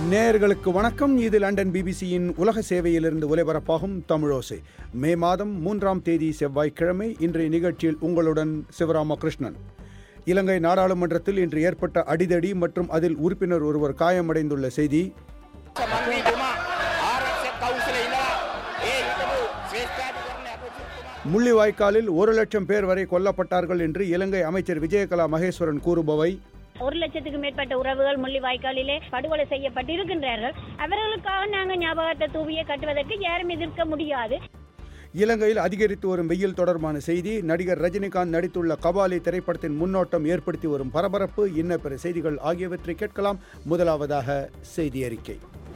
நேயர்களுக்கு வணக்கம் இது லண்டன் பிபிசியின் உலக சேவையிலிருந்து ஒலிபரப்பாகும் தமிழோசை மே மாதம் மூன்றாம் தேதி செவ்வாய்க்கிழமை இன்றைய நிகழ்ச்சியில் உங்களுடன் சிவராமகிருஷ்ணன் இலங்கை நாடாளுமன்றத்தில் இன்று ஏற்பட்ட அடிதடி மற்றும் அதில் உறுப்பினர் ஒருவர் காயமடைந்துள்ள செய்தி මන්වීතුමා ආරක්ෂක කවුසල ඉඳලා ඒ හිටපු ශ්‍රේෂ්ඨාධිකරණ අපචිතුමා முள்ளிவாய்க்காலில் ஒரு லட்சம் பேர் வரை கொல்லப்பட்டார்கள் என்று இலங்கை அமைச்சர் விஜயகலா மகேஸ்வரன் கூறுபவை ஒரு லட்சத்துக்கு மேற்பட்ட உறவுகள் முள்ளிவாய்க்காலிலே படுகொலை செய்யப்பட்டிருக்கின்றார்கள் அவர்களுக்காக நாங்கள் ஞாபகத்தை தூவியை கட்டுவதற்கு யாரும் எதிர்க்க முடியாது இலங்கையில் அதிகரித்து வரும் வெயில் தொடர்பான செய்தி நடிகர் ரஜினிகாந்த் நடித்துள்ள கபாலி திரைப்படத்தின் முன்னோட்டம் ஏற்படுத்தி வரும் பரபரப்பு இன்ன பிற செய்திகள் ஆகியவற்றை கேட்கலாம் முதலாவதாக செய்தி அறிக்கை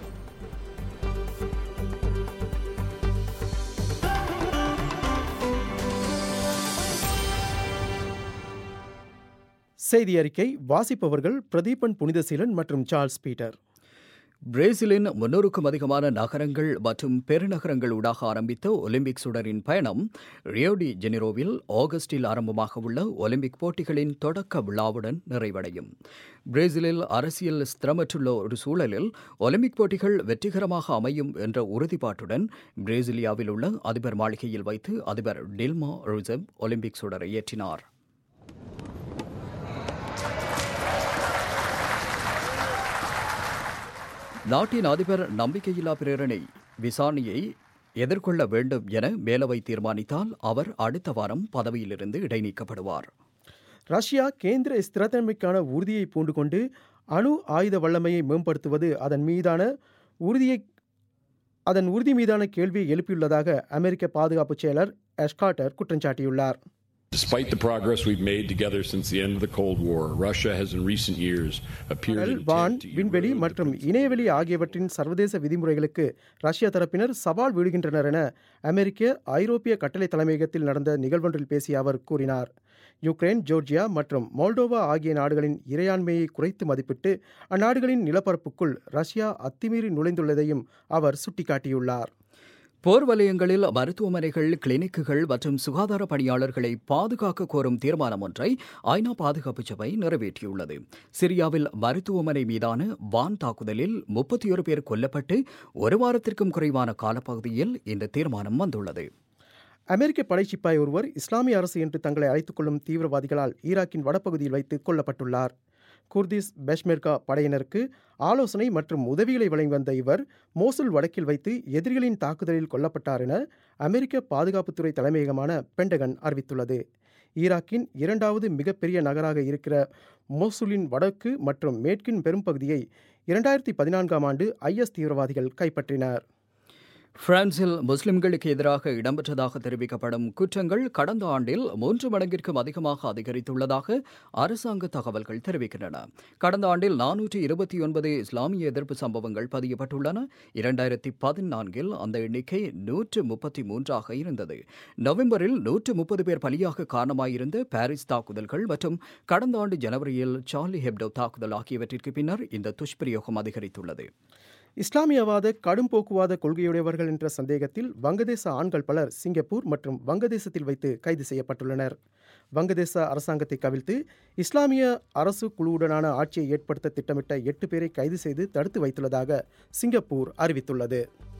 செய்தி அறிக்கை வாசிப்பவர்கள் பிரதீபன் புனிதசீலன் மற்றும் சார்ல்ஸ் பீட்டர் பிரேசிலின் முன்னூறுக்கும் அதிகமான நகரங்கள் மற்றும் பெருநகரங்கள் ஊடாக ஆரம்பித்த ஒலிம்பிக் சுடரின் பயணம் ரியோடி ஜெனிரோவில் ஆகஸ்டில் ஆரம்பமாக உள்ள ஒலிம்பிக் போட்டிகளின் தொடக்க விழாவுடன் நிறைவடையும் பிரேசிலில் அரசியல் ஸ்திரமற்றுள்ள ஒரு சூழலில் ஒலிம்பிக் போட்டிகள் வெற்றிகரமாக அமையும் என்ற உறுதிப்பாட்டுடன் பிரேசிலியாவில் உள்ள அதிபர் மாளிகையில் வைத்து அதிபர் டில்மா ருசெப் ஒலிம்பிக் சுடரை ஏற்றினார் நாட்டின் அதிபர் நம்பிக்கையில்லா பிரேரணை விசாரணையை எதிர்கொள்ள வேண்டும் என மேலவை தீர்மானித்தால் அவர் அடுத்த வாரம் பதவியிலிருந்து இடைநீக்கப்படுவார் ரஷ்யா கேந்திர ஸ்திரத்தன்மைக்கான உறுதியை பூண்டு கொண்டு அணு ஆயுத வல்லமையை மேம்படுத்துவது அதன் மீதான உறுதியை அதன் உறுதி மீதான கேள்வியை எழுப்பியுள்ளதாக அமெரிக்க பாதுகாப்பு செயலர் எஸ்காட்டர் குற்றம் சாட்டியுள்ளார் Despite the progress we've made together since the end of the Cold War, Russia has in recent years appeared கடல், intent வான் to விண்வெளி erode the மற்றும் இணையவெளி ஆகியவற்றின் சர்வதேச விதிமுறைகளுக்கு ரஷ்ய தரப்பினர் சவால் விடுகின்றனர் என அமெரிக்க ஐரோப்பிய கட்டளை தலைமையகத்தில் நடந்த நிகழ்வொன்றில் பேசிய அவர் கூறினார் யுக்ரைன் ஜோர்ஜியா மற்றும் மோல்டோவா ஆகிய நாடுகளின் இறையாண்மையை குறைத்து மதிப்பிட்டு அந்நாடுகளின் நிலப்பரப்புக்குள் ரஷ்யா அத்துமீறி நுழைந்துள்ளதையும் அவர் சுட்டிக்காட்டியுள்ளார் போர் வலயங்களில் மருத்துவமனைகள் கிளினிக்குகள் மற்றும் சுகாதார பணியாளர்களை பாதுகாக்க கோரும் தீர்மானம் ஒன்றை ஐநா பாதுகாப்பு சபை நிறைவேற்றியுள்ளது சிரியாவில் மருத்துவமனை மீதான வான் தாக்குதலில் முப்பத்தி ஒரு பேர் கொல்லப்பட்டு ஒரு வாரத்திற்கும் குறைவான காலப்பகுதியில் இந்த தீர்மானம் வந்துள்ளது அமெரிக்க படைச்சிப்பாய் ஒருவர் இஸ்லாமிய அரசு என்று தங்களை அழைத்துக் கொள்ளும் தீவிரவாதிகளால் ஈராக்கின் வடபகுதியில் வைத்து கொல்லப்பட்டுள்ளார் குர்திஸ் பெஷ்மெர்கா படையினருக்கு ஆலோசனை மற்றும் உதவிகளை வழங்கி வந்த இவர் மோசுல் வடக்கில் வைத்து எதிரிகளின் தாக்குதலில் கொல்லப்பட்டார் என அமெரிக்க பாதுகாப்புத்துறை தலைமையகமான பென்டகன் அறிவித்துள்ளது ஈராக்கின் இரண்டாவது மிகப்பெரிய நகராக இருக்கிற மோசுலின் வடக்கு மற்றும் மேற்கின் பெரும்பகுதியை இரண்டாயிரத்தி பதினான்காம் ஆண்டு ஐஎஸ் தீவிரவாதிகள் கைப்பற்றினர் பிரான்சில் முஸ்லிம்களுக்கு எதிராக இடம்பெற்றதாக தெரிவிக்கப்படும் குற்றங்கள் கடந்த ஆண்டில் மூன்று மடங்கிற்கும் அதிகமாக அதிகரித்துள்ளதாக அரசாங்க தகவல்கள் தெரிவிக்கின்றன கடந்த ஆண்டில் நானூற்றி இருபத்தி ஒன்பது இஸ்லாமிய எதிர்ப்பு சம்பவங்கள் பதியப்பட்டுள்ளன இரண்டாயிரத்தி பதினான்கில் அந்த எண்ணிக்கை நூற்று முப்பத்தி மூன்றாக இருந்தது நவம்பரில் நூற்று முப்பது பேர் பலியாக காரணமாயிருந்த பாரிஸ் தாக்குதல்கள் மற்றும் கடந்த ஆண்டு ஜனவரியில் சார்லி ஹெப்டோ தாக்குதல் ஆகியவற்றிற்கு பின்னர் இந்த துஷ்பிரயோகம் அதிகரித்துள்ளது இஸ்லாமியவாத கடும் போக்குவாத கொள்கையுடையவர்கள் என்ற சந்தேகத்தில் வங்கதேச ஆண்கள் பலர் சிங்கப்பூர் மற்றும் வங்கதேசத்தில் வைத்து கைது செய்யப்பட்டுள்ளனர் வங்கதேச அரசாங்கத்தை கவிழ்த்து இஸ்லாமிய அரசு குழுவுடனான ஆட்சியை ஏற்படுத்த திட்டமிட்ட எட்டு பேரை கைது செய்து தடுத்து வைத்துள்ளதாக சிங்கப்பூர் அறிவித்துள்ளது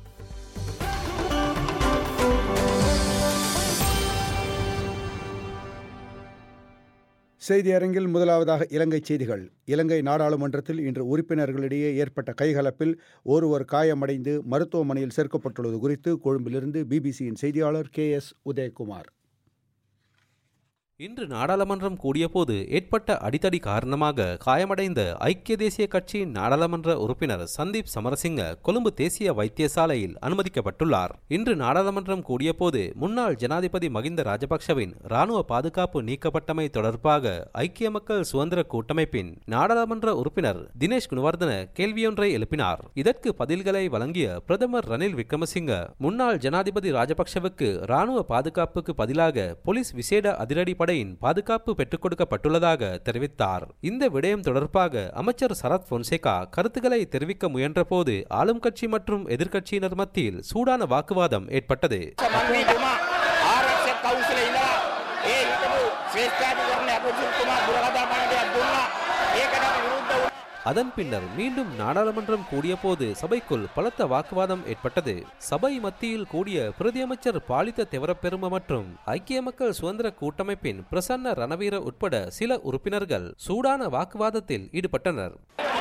செய்தி அரங்கில் முதலாவதாக இலங்கை செய்திகள் இலங்கை நாடாளுமன்றத்தில் இன்று உறுப்பினர்களிடையே ஏற்பட்ட கைகலப்பில் ஒருவர் காயமடைந்து மருத்துவமனையில் சேர்க்கப்பட்டுள்ளது குறித்து கொழும்பிலிருந்து பிபிசியின் செய்தியாளர் கே எஸ் உதயகுமார் இன்று நாடாளுமன்றம் கூடியபோது ஏற்பட்ட அடித்தடி காரணமாக காயமடைந்த ஐக்கிய தேசிய கட்சியின் நாடாளுமன்ற உறுப்பினர் சந்தீப் சமரசிங்க கொழும்பு தேசிய வைத்தியசாலையில் அனுமதிக்கப்பட்டுள்ளார் இன்று நாடாளுமன்றம் கூடியபோது முன்னாள் ஜனாதிபதி மகிந்த ராஜபக்ஷவின் ராணுவ பாதுகாப்பு நீக்கப்பட்டமை தொடர்பாக ஐக்கிய மக்கள் சுதந்திர கூட்டமைப்பின் நாடாளுமன்ற உறுப்பினர் தினேஷ் குணவர்தன கேள்வியொன்றை எழுப்பினார் இதற்கு பதில்களை வழங்கிய பிரதமர் ரணில் விக்ரமசிங்க முன்னாள் ஜனாதிபதி ராஜபக்ஷவுக்கு ராணுவ பாதுகாப்புக்கு பதிலாக போலீஸ் விசேட அதிரடி படையின் பாதுகாப்பு பெற்றுக் கொடுக்கப்பட்டுள்ளதாக தெரிவித்தார் இந்த விடயம் தொடர்பாக அமைச்சர் சரத் பொன்சேகா கருத்துக்களை தெரிவிக்க முயன்றபோது ஆளும் கட்சி மற்றும் எதிர்க்கட்சியினர் மத்தியில் சூடான வாக்குவாதம் ஏற்பட்டது මන්වීතුමා ආරක්ෂක කවුසල ඉඳලා ඒ හිටපු ශ්‍රේෂ්ඨාධිකරණ අපචිතුමා දුරකථා පණිඩයක් දුන්නා ඒකට අපි විරුද්ධ වුණා அதன் பின்னர் மீண்டும் நாடாளுமன்றம் கூடியபோது சபைக்குள் பலத்த வாக்குவாதம் ஏற்பட்டது சபை மத்தியில் கூடிய பிரதியமைச்சர் பாலித்த தெவரப்பெரும மற்றும் ஐக்கிய மக்கள் சுதந்திர கூட்டமைப்பின் பிரசன்ன ரணவீர உட்பட சில உறுப்பினர்கள் சூடான வாக்குவாதத்தில் ஈடுபட்டனர்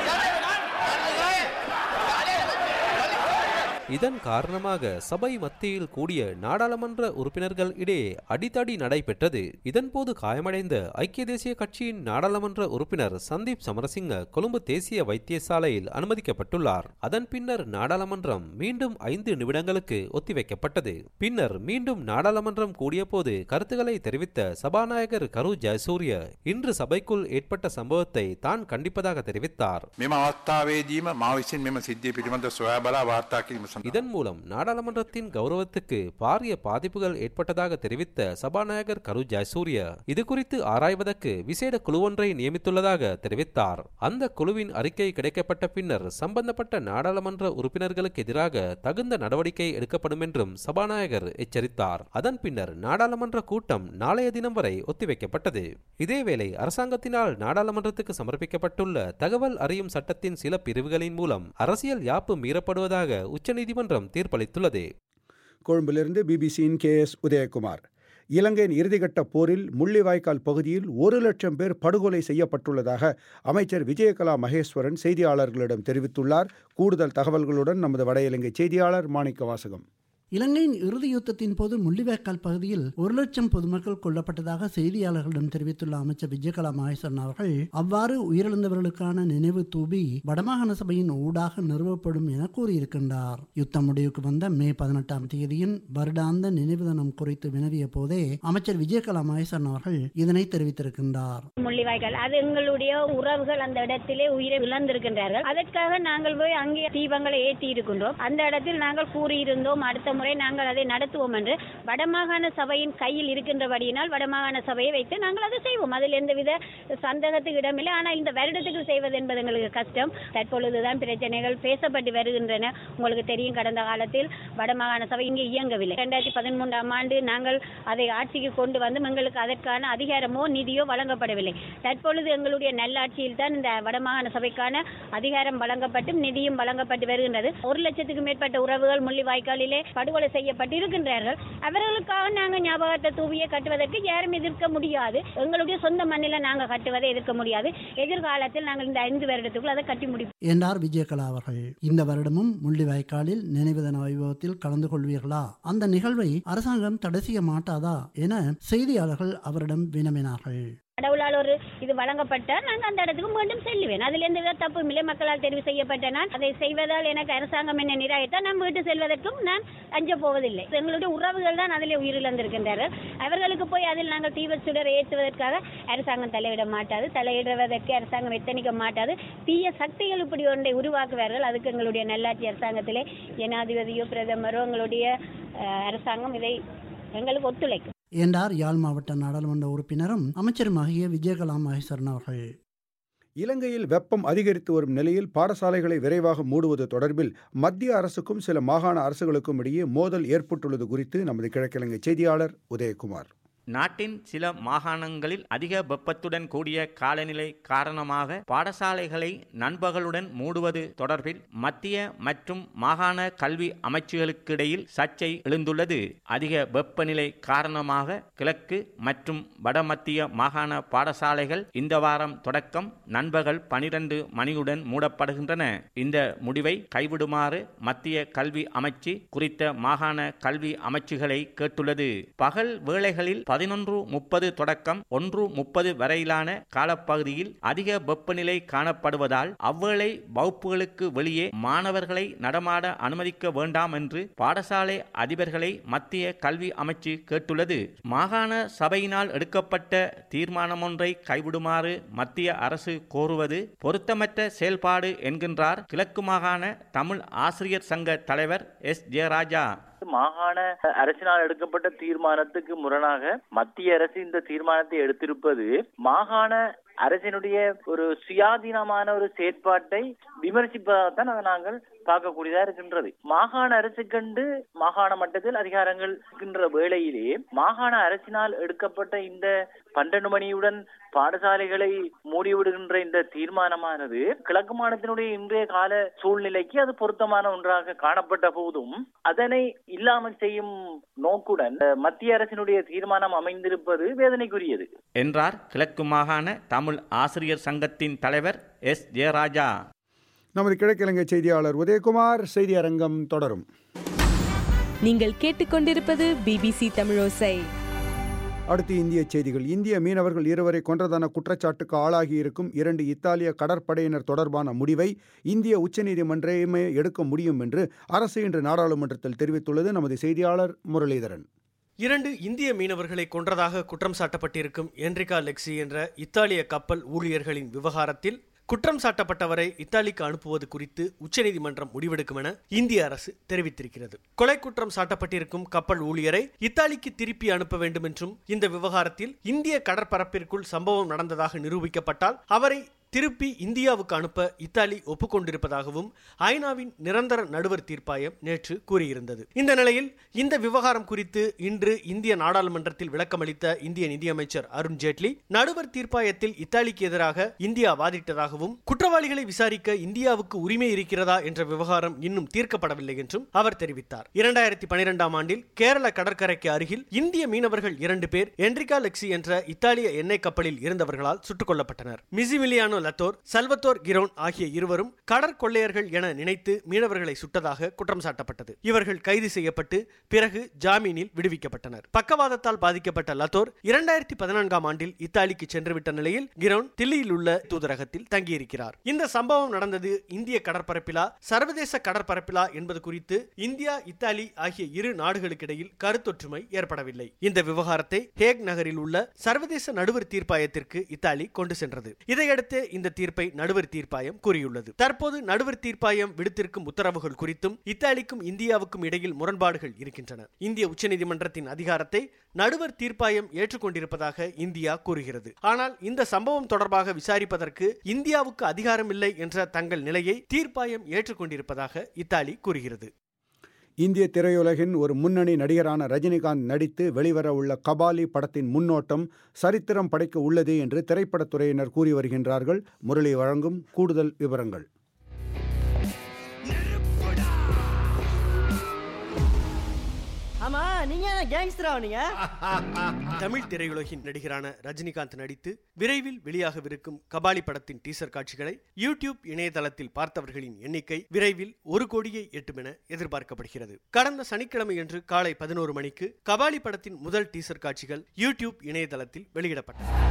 இதன் காரணமாக சபை மத்தியில் கூடிய நாடாளுமன்ற உறுப்பினர்கள் இடையே அடித்தடி நடைபெற்றது இதன்போது காயமடைந்த ஐக்கிய தேசிய கட்சியின் நாடாளுமன்ற உறுப்பினர் சந்தீப் சமரசிங்க கொழும்பு தேசிய வைத்தியசாலையில் அனுமதிக்கப்பட்டுள்ளார் அதன் பின்னர் நாடாளுமன்றம் மீண்டும் ஐந்து நிமிடங்களுக்கு ஒத்திவைக்கப்பட்டது பின்னர் மீண்டும் நாடாளுமன்றம் கூடியபோது கருத்துக்களை தெரிவித்த சபாநாயகர் கரு ஜெயசூரிய இன்று சபைக்குள் ஏற்பட்ட சம்பவத்தை தான் கண்டிப்பதாக தெரிவித்தார் මෙම අවස්ථාවේදීම මා විසින් මෙම සිද්ධිය පිළිබඳ සොයා බලා වාර්තා කිරීම සඳහා இதன் மூலம் நாடாளுமன்றத்தின் கௌரவத்துக்கு பாரிய பாதிப்புகள் ஏற்பட்டதாக தெரிவித்த சபாநாயகர் கரு ஜெயசூரிய இது குறித்து ஆராய்வதற்கு விசேட குழு ஒன்றை நியமித்துள்ளதாக தெரிவித்தார் அந்த குழுவின் அறிக்கை கிடைக்கப்பட்ட பின்னர் சம்பந்தப்பட்ட நாடாளுமன்ற உறுப்பினர்களுக்கு எதிராக தகுந்த நடவடிக்கை எடுக்கப்படும் என்றும் சபாநாயகர் எச்சரித்தார் அதன் பின்னர் நாடாளுமன்ற கூட்டம் நாளைய தினம் வரை ஒத்திவைக்கப்பட்டது இதேவேளை அரசாங்கத்தினால் நாடாளுமன்றத்துக்கு சமர்ப்பிக்கப்பட்டுள்ள தகவல் அறியும் சட்டத்தின் சில பிரிவுகளின் மூலம் அரசியல் யாப்பு மீறப்படுவதாக உச்சநீதிமன்றம் தீர்ப்பளித்துள்ளது கொழும்பிலிருந்து பிபிசியின் கே எஸ் உதயகுமார் இலங்கையின் இறுதிக்கட்ட போரில் முள்ளிவாய்க்கால் பகுதியில் ஒரு லட்சம் பேர் படுகொலை செய்யப்பட்டுள்ளதாக அமைச்சர் விஜயகலா மகேஸ்வரன் செய்தியாளர்களிடம் தெரிவித்துள்ளார் கூடுதல் தகவல்களுடன் நமது வட இலங்கை செய்தியாளர் மாணிக்க வாசகம் இலங்கையின் இறுதி யுத்தத்தின் போது முள்ளிவாய்க்கால் பகுதியில் ஒரு லட்சம் பொதுமக்கள் கொல்லப்பட்டதாக செய்தியாளர்களிடம் தெரிவித்துள்ள அமைச்சர் விஜயகலா மகேஸ்வரன் அவர்கள் அவ்வாறு உயிரிழந்தவர்களுக்கான நினைவு தூபி வடமாகாண சபையின் ஊடாக நிறுவப்படும் என கூறியிருக்கின்றார் யுத்தம் முடிவுக்கு வந்த மே பதினெட்டாம் தேதியின் வருடாந்த நினைவு தினம் குறித்து வினவிய போதே அமைச்சர் விஜயகலா மகேஸ்வரன் அவர்கள் இதனை தெரிவித்திருக்கின்றார் முள்ளிவாய்க்கால் அது எங்களுடைய உறவுகள் அந்த இடத்திலே உயிரை இழந்திருக்கின்றார்கள் அதற்காக நாங்கள் போய் அங்கே தீபங்களை ஏற்றி இருக்கின்றோம் அந்த இடத்தில் நாங்கள் கூறியிருந்தோம் அடுத்த முறை நாங்கள் அதை நடத்துவோம் என்று வடமாகாண சபையின் கையில் இருக்கின்றபடியினால் வடமாகாண சபையை வைத்து நாங்கள் அதை செய்வோம் அதில் எந்தவித சந்தேகத்துக்கு இடமில்லை ஆனால் இந்த வருடத்துக்கு செய்வது என்பது எங்களுக்கு கஷ்டம் தற்பொழுதுதான் பிரச்சனைகள் பேசப்பட்டு வருகின்றன உங்களுக்கு தெரியும் கடந்த காலத்தில் வடமாகாண சபை இங்கே இயங்கவில்லை இரண்டாயிரத்தி பதிமூன்றாம் ஆண்டு நாங்கள் அதை ஆட்சிக்கு கொண்டு வந்து எங்களுக்கு அதற்கான அதிகாரமோ நிதியோ வழங்கப்படவில்லை தற்பொழுது எங்களுடைய நல்லாட்சியில் தான் இந்த வடமாகாண சபைக்கான அதிகாரம் வழங்கப்பட்டும் நிதியும் வழங்கப்பட்டு வருகின்றது ஒரு லட்சத்துக்கு மேற்பட்ட உறவுகள் முள்ளிவாய்க்காலிலே படுகொலை செய்யப்பட்டு இருக்கின்றார்கள் அவர்களுக்காக நாங்கள் ஞாபகத்தை தூவியை கட்டுவதற்கு யாரும் எதிர்க்க முடியாது எங்களுடைய சொந்த மண்ணில நாங்கள் கட்டுவதை எதிர்க்க முடியாது எதிர்காலத்தில் நாங்கள் இந்த ஐந்து வருடத்துக்குள் அதை கட்டி முடிப்போம் என்றார் விஜயகலா அவர்கள் இந்த வருடமும் முள்ளிவாய்க்காலில் நினைவு தின வைபவத்தில் கலந்து கொள்வீர்களா அந்த நிகழ்வை அரசாங்கம் தடை செய்ய மாட்டாதா என செய்தியாளர்கள் அவரிடம் வினவினார்கள் கடவுளால் ஒரு இது வழங்கப்பட்டால் நாங்கள் அந்த இடத்துக்கு மீண்டும் செல்லுவேன் அதில் எந்த வித தப்பும் இல்லை மக்களால் தெரிவு செய்யப்பட்ட நான் அதை செய்வதால் எனக்கு அரசாங்கம் என்ன நிராகரித்தால் நான் வீட்டு செல்வதற்கும் நான் அஞ்ச போவதில்லை எங்களுடைய உறவுகள் தான் அதில் உயிரிழந்திருக்கின்றார்கள் அவர்களுக்கு போய் அதில் நாங்கள் தீவிர சுடர் ஏற்றுவதற்காக அரசாங்கம் தலையிட மாட்டாது தலையிடுவதற்கு அரசாங்கம் எத்தனிக்க மாட்டாது தீய சக்திகள் இப்படி ஒன்றை உருவாக்குவார்கள் அதுக்கு எங்களுடைய நல்லாட்சி அரசாங்கத்திலே ஜனாதிபதியோ பிரதமரோ எங்களுடைய அஹ், அரசாங்கம் இதை எங்களுக்கு ஒத்துழைக்கும் என்றார் யாழ் மாவட்ட நாடாளுமன்ற உறுப்பினரும் அமைச்சருமாகிய விஜயகலா மகேஸ்வரன் அவர்கள் இலங்கையில் வெப்பம் அதிகரித்து வரும் நிலையில் பாடசாலைகளை விரைவாக மூடுவது தொடர்பில் மத்திய அரசுக்கும் சில மாகாண அரசுகளுக்கும் இடையே மோதல் ஏற்பட்டுள்ளது குறித்து நமது கிழக்கிழங்கை செய்தியாளர் உதயகுமார் நாட்டின் சில மாகாணங்களில் அதிக வெப்பத்துடன் கூடிய காலநிலை காரணமாக பாடசாலைகளை நண்பகலுடன் மூடுவது தொடர்பில் மத்திய மற்றும் மாகாண கல்வி அமைச்சுகளுக்கிடையில் சர்ச்சை எழுந்துள்ளது அதிக வெப்பநிலை காரணமாக கிழக்கு மற்றும் வடமத்திய மாகாண பாடசாலைகள் இந்த வாரம் தொடக்கம் நண்பகல் பனிரெண்டு மணியுடன் மூடப்படுகின்றன இந்த முடிவை கைவிடுமாறு மத்திய கல்வி அமைச்சு குறித்த மாகாண கல்வி அமைச்சுகளை கேட்டுள்ளது பகல் வேளைகளில் பதினொன்று முப்பது தொடக்கம் ஒன்று முப்பது வரையிலான காலப்பகுதியில் அதிக வெப்பநிலை காணப்படுவதால் அவ்வேளை வகுப்புகளுக்கு வெளியே மாணவர்களை நடமாட அனுமதிக்க வேண்டாம் என்று பாடசாலை அதிபர்களை மத்திய கல்வி அமைச்சு கேட்டுள்ளது மாகாண சபையினால் எடுக்கப்பட்ட தீர்மானம் ஒன்றை கைவிடுமாறு மத்திய அரசு கோருவது பொருத்தமற்ற செயல்பாடு என்கின்றார் கிழக்கு மாகாண தமிழ் ஆசிரியர் சங்க தலைவர் எஸ் ஜெயராஜா மாகாண அரசினால் எடுக்கப்பட்ட தீர்மானத்துக்கு முரணாக மத்திய அரசு இந்த தீர்மானத்தை எடுத்திருப்பது மாகாண அரசினுடைய ஒரு சுயாதீனமான ஒரு செயற்பாட்டை விமர்சிப்பதாகத்தான் அதை நாங்கள் பார்க்கக்கூடியதா இருக்கின்றது மாகாண அரசு கண்டு மாகாண மட்டத்தில் அதிகாரங்கள் இருக்கின்ற வேளையிலே மாகாண அரசினால் எடுக்கப்பட்ட இந்த பன்னெண்டு மணியுடன் பாடசாலைகளை மூடிவிடுகின்ற இந்த தீர்மானமானது கிழக்கு மாநிலத்தினுடைய இன்றைய கால சூழ்நிலைக்கு அது பொருத்தமான ஒன்றாக காணப்பட்ட போதும் அதனை இல்லாமல் செய்யும் நோக்குடன் அஹ், மத்திய அரசினுடைய தீர்மானம் அமைந்திருப்பது வேதனைக்குரியது என்றார் கிழக்கு மாகாண தமிழ் ஆசிரியர் சங்கத்தின் தலைவர் எஸ் ஜெயராஜா நமது கிழக்கிழங்கை செய்தியாளர் உதயகுமார் செய்தி அரங்கம் தொடரும் நீங்கள் கேட்டுக்கொண்டிருப்பது பிபிசி தமிழோசை அடுத்து இந்திய செய்திகள் இந்திய மீனவர்கள் இருவரை கொன்றதான குற்றச்சாட்டுக்கு ஆளாகி இருக்கும் இரண்டு இத்தாலிய கடற்படையினர் தொடர்பான முடிவை இந்திய உச்சநீதிமன்றமே எடுக்க முடியும் என்று அரசு இன்று நாடாளுமன்றத்தில் தெரிவித்துள்ளது நமது செய்தியாளர் முரளிதரன் இரண்டு இந்திய மீனவர்களை கொன்றதாக குற்றம் சாட்டப்பட்டிருக்கும் என்ரிகா லெக்ஸி என்ற இத்தாலிய கப்பல் ஊழியர்களின் விவகாரத்தில் குற்றம் சாட்டப்பட்டவரை இத்தாலிக்கு அனுப்புவது குறித்து உச்சநீதிமன்றம் முடிவெடுக்கும் என இந்திய அரசு தெரிவித்திருக்கிறது கொலை குற்றம் சாட்டப்பட்டிருக்கும் கப்பல் ஊழியரை இத்தாலிக்கு திருப்பி அனுப்ப வேண்டும் என்றும் இந்த விவகாரத்தில் இந்திய கடற்பரப்பிற்குள் சம்பவம் நடந்ததாக நிரூபிக்கப்பட்டால் அவரை திருப்பி இந்தியாவுக்கு அனுப்ப இத்தாலி ஒப்புக்கொண்டிருப்பதாகவும் ஐநாவின் நிரந்தர நடுவர் தீர்ப்பாயம் நேற்று கூறியிருந்தது இந்த நிலையில் இந்த விவகாரம் குறித்து இன்று இந்திய நாடாளுமன்றத்தில் விளக்கமளித்த இந்திய நிதியமைச்சர் அருண் ஜேட்லி நடுவர் தீர்ப்பாயத்தில் இத்தாலிக்கு எதிராக இந்தியா வாதிட்டதாகவும் குற்றவாளிகளை விசாரிக்க இந்தியாவுக்கு உரிமை இருக்கிறதா என்ற விவகாரம் இன்னும் தீர்க்கப்படவில்லை என்றும் அவர் தெரிவித்தார் இரண்டாயிரத்தி பனிரெண்டாம் ஆண்டில் கேரள கடற்கரைக்கு அருகில் இந்திய மீனவர்கள் இரண்டு பேர் என்ரிகா லெக்ஸி என்ற இத்தாலிய எண்ணெய் கப்பலில் இருந்தவர்களால் சுட்டுக் கொல்லப்பட்டனர் மிசிமிலியானோ லத்தோர் சல்வத்தோர் கிரோன் ஆகிய இருவரும் கடற்கொள்ளையர்கள் என நினைத்து மீனவர்களை சுட்டதாக குற்றம் சாட்டப்பட்டது இவர்கள் கைது செய்யப்பட்டு பிறகு ஜாமீனில் விடுவிக்கப்பட்டனர் பக்கவாதத்தால் பாதிக்கப்பட்ட லத்தோர் இரண்டாயிரத்தி பதினான்காம் ஆண்டில் இத்தாலிக்கு சென்றுவிட்ட நிலையில் கிரோன் தில்லியில் உள்ள தூதரகத்தில் தங்கியிருக்கிறார் இந்த சம்பவம் நடந்தது இந்திய கடற்பரப்பிலா சர்வதேச கடற்பரப்பிலா என்பது குறித்து இந்தியா இத்தாலி ஆகிய இரு நாடுகளுக்கிடையில் கருத்தொற்றுமை ஏற்படவில்லை இந்த விவகாரத்தை ஹேக் நகரில் உள்ள சர்வதேச நடுவர் தீர்ப்பாயத்திற்கு இத்தாலி கொண்டு சென்றது இதையடுத்து இந்த தீர்ப்பை நடுவர் தீர்ப்பாயம் கூறியுள்ளது தற்போது நடுவர் தீர்ப்பாயம் விடுத்திருக்கும் உத்தரவுகள் குறித்தும் இத்தாலிக்கும் இந்தியாவுக்கும் இடையில் முரண்பாடுகள் இருக்கின்றன இந்திய உச்சநீதிமன்றத்தின் அதிகாரத்தை நடுவர் தீர்ப்பாயம் ஏற்றுக்கொண்டிருப்பதாக இந்தியா கூறுகிறது ஆனால் இந்த சம்பவம் தொடர்பாக விசாரிப்பதற்கு இந்தியாவுக்கு அதிகாரமில்லை என்ற தங்கள் நிலையை தீர்ப்பாயம் ஏற்றுக்கொண்டிருப்பதாக இத்தாலி கூறுகிறது இந்திய திரையுலகின் ஒரு முன்னணி நடிகரான ரஜினிகாந்த் நடித்து வெளிவர உள்ள கபாலி படத்தின் முன்னோட்டம் சரித்திரம் படைக்க உள்ளது என்று திரைப்படத்துறையினர் கூறி வருகின்றார்கள் முரளி வழங்கும் கூடுதல் விவரங்கள் ஆமா நீங்க என்ன கேங்ஸ்டரா நீங்க தமிழ் திரையுலகின் நடிகரான ரஜினிகாந்த் நடித்து விரைவில் வெளியாகவிருக்கும் கபாலி படத்தின் டீசர் காட்சிகளை யூடியூப் இணையதளத்தில் பார்த்தவர்களின் எண்ணிக்கை விரைவில் ஒரு கோடியை எட்டும் என எதிர்பார்க்கப்படுகிறது கடந்த சனிக்கிழமையன்று காலை பதினோரு மணிக்கு கபாலி படத்தின் முதல் டீசர் காட்சிகள் யூடியூப் இணையதளத்தில் வெளியிடப்பட்டன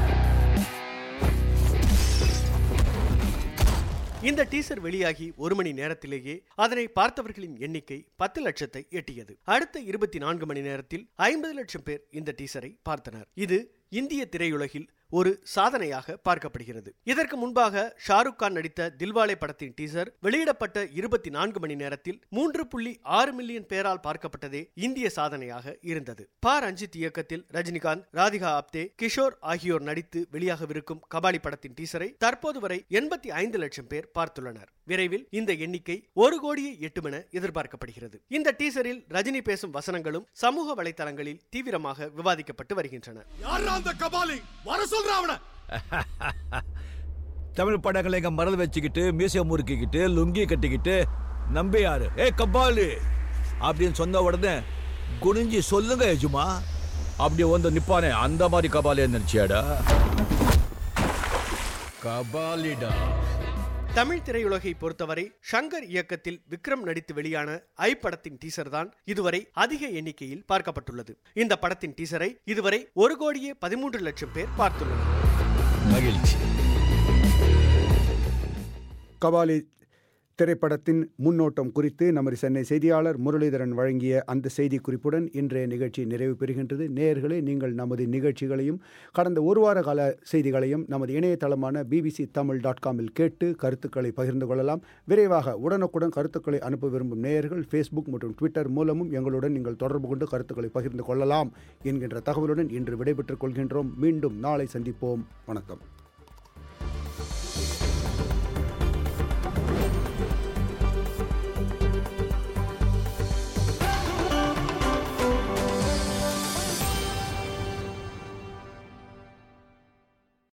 இந்த டீசர் வெளியாகி ஒரு மணி நேரத்திலேயே அதனை பார்த்தவர்களின் எண்ணிக்கை பத்து லட்சத்தை எட்டியது அடுத்த இருபத்தி நான்கு மணி நேரத்தில் ஐம்பது லட்சம் பேர் இந்த டீசரை பார்த்தனர் இது இந்திய திரையுலகில் ஒரு சாதனையாக பார்க்கப்படுகிறது இதற்கு முன்பாக ஷாருக் கான் நடித்த தில்வாலே படத்தின் டீசர் வெளியிடப்பட்ட இருபத்தி நான்கு மணி நேரத்தில் மூன்று புள்ளி ஆறு மில்லியன் பேரால் பார்க்கப்பட்டதே இந்திய சாதனையாக இருந்தது பா ரஞ்சித் இயக்கத்தில் ரஜினிகாந்த் ராதிகா ஆப்தே கிஷோர் ஆகியோர் நடித்து வெளியாகவிருக்கும் கபாலி படத்தின் டீசரை தற்போது வரை எண்பத்தி ஐந்து லட்சம் பேர் பார்த்துள்ளனர் விரைவில் இந்த எண்ணிக்கை ஒரு கோடியை எட்டும் என எதிர்பார்க்கப்படுகிறது இந்த டீசரில் ரஜினி பேசும் வசனங்களும் சமூக வலைதளங்களில் தீவிரமாக விவாதிக்கப்பட்டு வருகின்றன அந்த கபாலி வர சொல்ற அவன தமிழ் படங்களை எங்க மரல் வச்சுக்கிட்டு மீசை முறுக்கிக்கிட்டு லுங்கி கட்டிக்கிட்டு நம்பியாரு ஏ கபாலி அப்படின்னு சொன்ன உடனே குனிஞ்சி சொல்லுங்க எஜுமா அப்படி வந்து நிப்பானே அந்த மாதிரி கபாலி நினைச்சியாடா கபாலிடா தமிழ் திரையுலகை பொறுத்தவரை ஷங்கர் இயக்கத்தில் விக்ரம் நடித்து வெளியான ஐ படத்தின் டீசர் தான் இதுவரை அதிக எண்ணிக்கையில் பார்க்கப்பட்டுள்ளது இந்த படத்தின் டீசரை இதுவரை ஒரு கோடியே பதிமூன்று லட்சம் பேர் பார்த்துள்ளனர் மகிழ்ச்சி கபாலி திரைப்படத்தின் முன்னோட்டம் குறித்து நமது சென்னை செய்தியாளர் முரளிதரன் வழங்கிய அந்த செய்தி குறிப்புடன் இன்றைய நிகழ்ச்சி நிறைவு பெறுகின்றது நேயர்களே நீங்கள் நமது நிகழ்ச்சிகளையும் கடந்த ஒரு வார கால செய்திகளையும் நமது இணையதளமான பிபிசி தமிழ் டாட் காமில் கேட்டு கருத்துக்களை பகிர்ந்து கொள்ளலாம் விரைவாக உடனுக்குடன் கருத்துக்களை அனுப்ப விரும்பும் நேயர்கள் ஃபேஸ்புக் மற்றும் ட்விட்டர் மூலமும் எங்களுடன் நீங்கள் தொடர்பு கொண்டு கருத்துக்களை பகிர்ந்து கொள்ளலாம் என்கின்ற தகவலுடன் இன்று விடைபெற்றுக் கொள்கின்றோம் மீண்டும் நாளை சந்திப்போம் வணக்கம்